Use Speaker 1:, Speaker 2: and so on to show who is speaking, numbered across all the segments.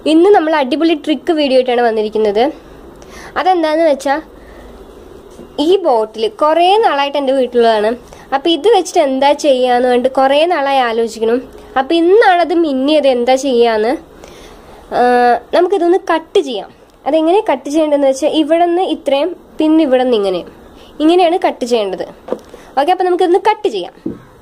Speaker 1: ഇന്ന് നമ്മൾ അടിപൊളി ട്രിക്ക് വീഡിയോ ആയിട്ടാണ് വന്നിരിക്കുന്നത് അതെന്താന്ന് വെച്ചാൽ ഈ ബോട്ടിൽ കുറേ നാളായിട്ട് എൻ്റെ വീട്ടിലുള്ളതാണ് അപ്പം ഇത് വെച്ചിട്ട് എന്താ ചെയ്യാന്ന് പറഞ്ഞിട്ട് കുറേ നാളായി ആലോചിക്കണം അപ്പം ഇന്നാണത് മിന്നിയത് എന്താ ചെയ്യാന്ന് ആ, നമുക്കിതൊന്ന് കട്ട് ചെയ്യാം അതെങ്ങനെ കട്ട് ചെയ്യേണ്ടതെന്ന് വെച്ചാൽ ഇവിടെ നിന്ന് ഇത്രയും പിന്നെ ഇവിടെ നിന്ന് ഇങ്ങനെയും ഇങ്ങനെയാണ് കട്ട് ചെയ്യേണ്ടത് ഓക്കെ അപ്പം നമുക്കിതൊന്ന് കട്ട് ചെയ്യാം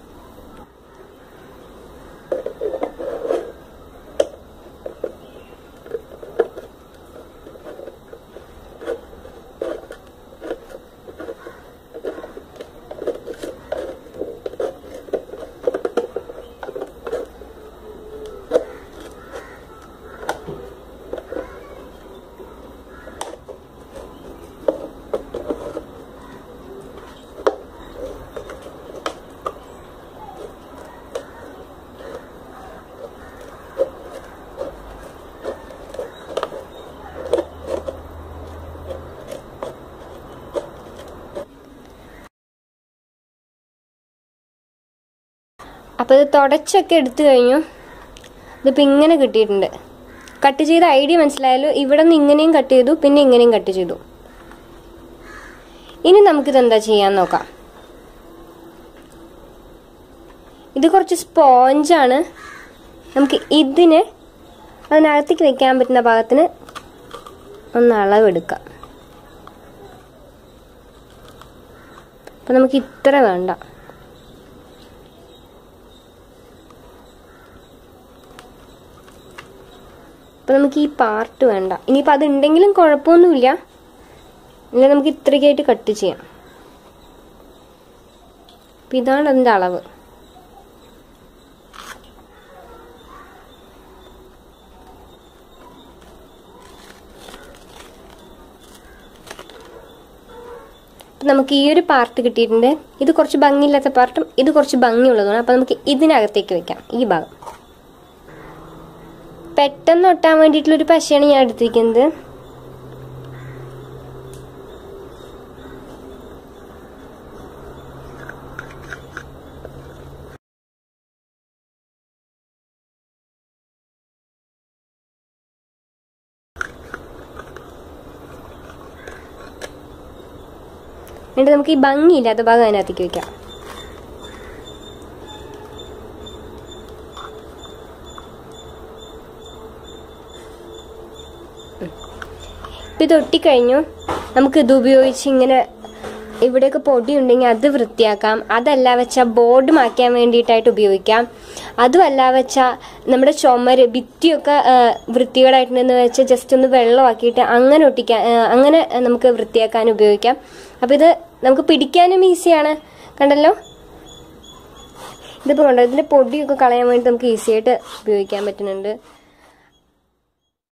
Speaker 1: അപ്പോൾ ഇത് തുടച്ചൊക്കെ എടുത്തു കഴിഞ്ഞു ഇതിപ്പോൾ ഇങ്ങനെ കിട്ടിയിട്ടുണ്ട് കട്ട് ചെയ്ത ഐഡിയ മനസ്സിലായാലോ ഇവിടെ നിന്ന് ഇങ്ങനെയും കട്ട് ചെയ്തു പിന്നെ ഇങ്ങനെയും കട്ട് ചെയ്തു ഇനി നമുക്കിത് എന്താ ചെയ്യാൻ നോക്കാം ഇത് കുറച്ച് സ്പോഞ്ചാണ് നമുക്ക് ഇതിന് അതിനകത്തേക്ക് വെക്കാൻ പറ്റുന്ന ഭാഗത്തിന് ഒന്ന് അളവെടുക്കാം അപ്പം നമുക്ക് ഇത്ര വേണ്ട അപ്പം നമുക്ക് ഈ പാർട്ട് വേണ്ട ഇനിയിപ്പോൾ അത് ഉണ്ടെങ്കിലും കുഴപ്പമൊന്നുമില്ല ഇല്ല നമുക്ക് ഇത്രയ്ക്കായിട്ട് കട്ട് ചെയ്യാം അപ്പം ഇതാണ് അതിൻ്റെ അളവ് അപ്പം നമുക്ക് ഈ ഒരു പാർട്ട് കിട്ടിയിട്ടുണ്ട് ഇത് കുറച്ച് ഭംഗിയില്ലാത്ത പാർട്ടും ഇത് കുറച്ച് ഭംഗിയുള്ളതുമാണ് അപ്പം നമുക്ക് ഇതിനകത്തേക്ക് വെക്കാം ഈ ഭാഗം പെട്ടെന്ന് ഒട്ടാൻ വേണ്ടിയിട്ടുള്ളൊരു പശയാണ് ഞാൻ എടുത്തിരിക്കുന്നത് എന്നിട്ട് നമുക്ക് ഈ ഭംഗിയില്ലാത്ത ഭാഗം അതിനകത്തേക്ക് വെക്കാം ഇപ്പം ഇത് ഒട്ടിക്കഴിഞ്ഞു നമുക്ക് ഇത് ഉപയോഗിച്ച് ഇങ്ങനെ ഇവിടെയൊക്കെ പൊടി ഉണ്ടെങ്കിൽ അത് വൃത്തിയാക്കാം അതല്ല വെച്ചാൽ ബോർഡ് മായ്ക്കാൻ വേണ്ടിയിട്ടായിട്ട് ഉപയോഗിക്കാം അതുമല്ല വെച്ചാൽ നമ്മുടെ ചുമര് ഭിത്തിയൊക്കെ ആ, വൃത്തികേടായിട്ടുണ്ടെന്ന് വെച്ചാൽ ജസ്റ്റ് ഒന്ന് വെള്ളമാക്കിയിട്ട് അങ്ങനെ ഒട്ടിക്കാൻ ആ, അങ്ങനെ നമുക്ക് വൃത്തിയാക്കാൻ ഉപയോഗിക്കാം അപ്പോൾ ഇത് നമുക്ക് പിടിക്കാനും ഈസിയാണ് കണ്ടല്ലോ ഇതിപ്പോൾ കണ്ടോ ഇതിൻ്റെ പൊടിയൊക്കെ കളയാൻ വേണ്ടി നമുക്ക് ഈസി ആയിട്ട് ഉപയോഗിക്കാൻ പറ്റുന്നുണ്ട്